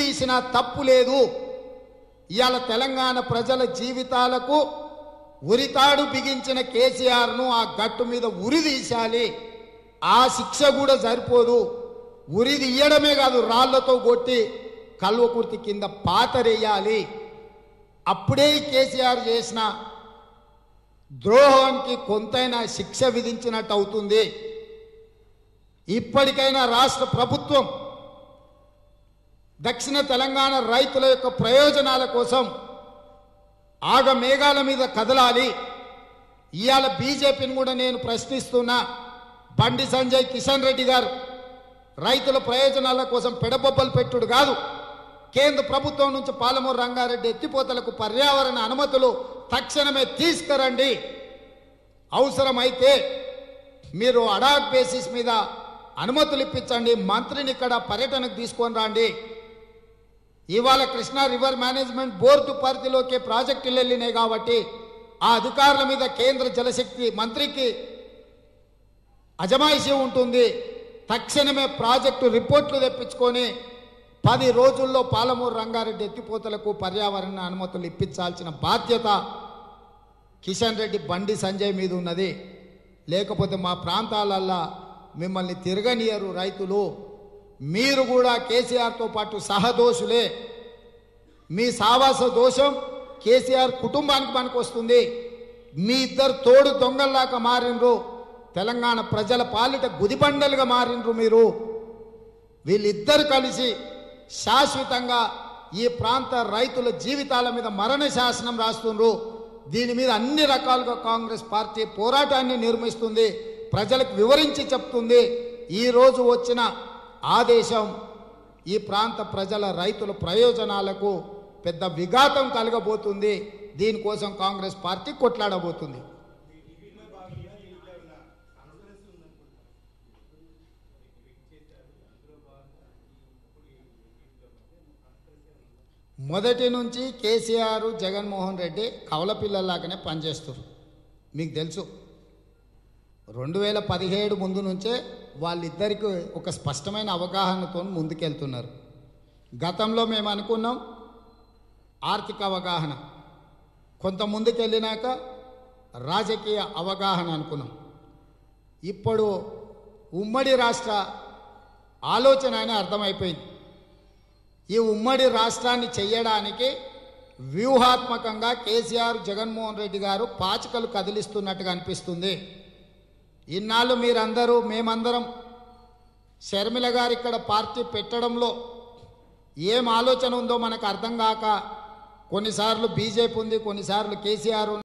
తీసినా తప్పు లేదు ఇవాళ తెలంగాణ ప్రజల జీవితాలకు ఉరితాడు బిగించిన కేసీఆర్ను ఆ గట్టు మీద ఉరి తీశాలి ఆ శిక్ష కూడా సరిపోదు ఉరి తీయడమే కాదు రాళ్లతో కొట్టి కల్వకుర్తి కింద పాతరేయాలి అప్పుడే ఈ కేసీఆర్ చేసిన ద్రోహానికి కొంతైనా శిక్ష విధించినట్టు అవుతుంది ఇప్పటికైనా రాష్ట్ర ప్రభుత్వం దక్షిణ తెలంగాణ రైతుల యొక్క ప్రయోజనాల కోసం ఆగ మేఘాల మీద కదలాలి ఇవాళ బీజేపీని కూడా నేను ప్రశ్నిస్తున్నా బండి సంజయ్ కిషన్ రెడ్డి గారు రైతుల ప్రయోజనాల కోసం పెడబొబ్బలు పెట్టుడు కాదు కేంద్ర ప్రభుత్వం నుంచి పాలమూరు రంగారెడ్డి ఎత్తిపోతలకు పర్యావరణ అనుమతులు తక్షణమే తీసుకురండి అవసరమైతే మీరు అడాక్ బేసిస్ మీద అనుమతులు ఇప్పించండి మంత్రిని ఇక్కడ పర్యటనకు తీసుకొని రండి ఇవాళ కృష్ణా రివర్ మేనేజ్మెంట్ బోర్డు పరిధిలోకి ప్రాజెక్టులు వెళ్ళినాయి కాబట్టి ఆ అధికారుల మీద కేంద్ర జలశక్తి మంత్రికి అజమాయిషీ ఉంటుంది తక్షణమే ప్రాజెక్టు రిపోర్ట్లు తెప్పించుకొని పది రోజుల్లో పాలమూరు రంగారెడ్డి ఎత్తిపోతలకు పర్యావరణ అనుమతులు ఇప్పించాల్సిన బాధ్యత కిషన్ రెడ్డి బండి సంజయ్ మీద ఉన్నది లేకపోతే మా ప్రాంతాలల్లో మిమ్మల్ని తిరగనియరు రైతులు మీరు కూడా కేసీఆర్తో పాటు సహదోషులే మీ సావాస దోషం కేసీఆర్ కుటుంబానికి పనికి వస్తుంది మీ ఇద్దరు తోడు దొంగల్లాగా మారినరు తెలంగాణ ప్రజల పాలిట గుదిబండలుగా మారినరు మీరు వీళ్ళిద్దరు కలిసి శాశ్వతంగా ఈ ప్రాంత రైతుల జీవితాల మీద మరణ శాసనం రాస్తుండ్రు దీని మీద అన్ని రకాలుగా కాంగ్రెస్ పార్టీ పోరాటాన్ని నిర్మిస్తుంది ప్రజలకు వివరించి చెప్తుంది ఈ రోజు వచ్చిన ఆదేశం ఈ ప్రాంత ప్రజల రైతుల ప్రయోజనాలకు పెద్ద విఘాతం కలగబోతుంది దీనికోసం కాంగ్రెస్ పార్టీ కొట్లాడబోతుంది మొదటి నుంచి కేసీఆర్ జగన్మోహన్ రెడ్డి కవల పిల్లల్లాగానే పనిచేస్తారు మీకు తెలుసు రెండు వేల పదిహేడు ముందు నుంచే వాళ్ళిద్దరికి ఒక స్పష్టమైన అవగాహనతో ముందుకెళ్తున్నారు గతంలో మేము అనుకున్నాం ఆర్థిక అవగాహన కొంత ముందుకెళ్ళినాక రాజకీయ అవగాహన అనుకున్నాం ఇప్పుడు ఉమ్మడి రాష్ట్ర ఆలోచన అని అర్థమైపోయింది ఈ ఉమ్మడి రాష్ట్రాన్ని చెయ్యడానికి వ్యూహాత్మకంగా కేసీఆర్ జగన్మోహన్ రెడ్డి గారు పాచికలు కదిలిస్తున్నట్టుగా అనిపిస్తుంది ఇన్నాళ్ళు మీరందరూ మేమందరం షర్మిల గారు ఇక్కడ పార్టీ పెట్టడంలో ఏం ఆలోచన ఉందో మనకు అర్థం కాక కొన్నిసార్లు బీజేపీ ఉంది కొన్నిసార్లు కేసీఆర్ ఉంది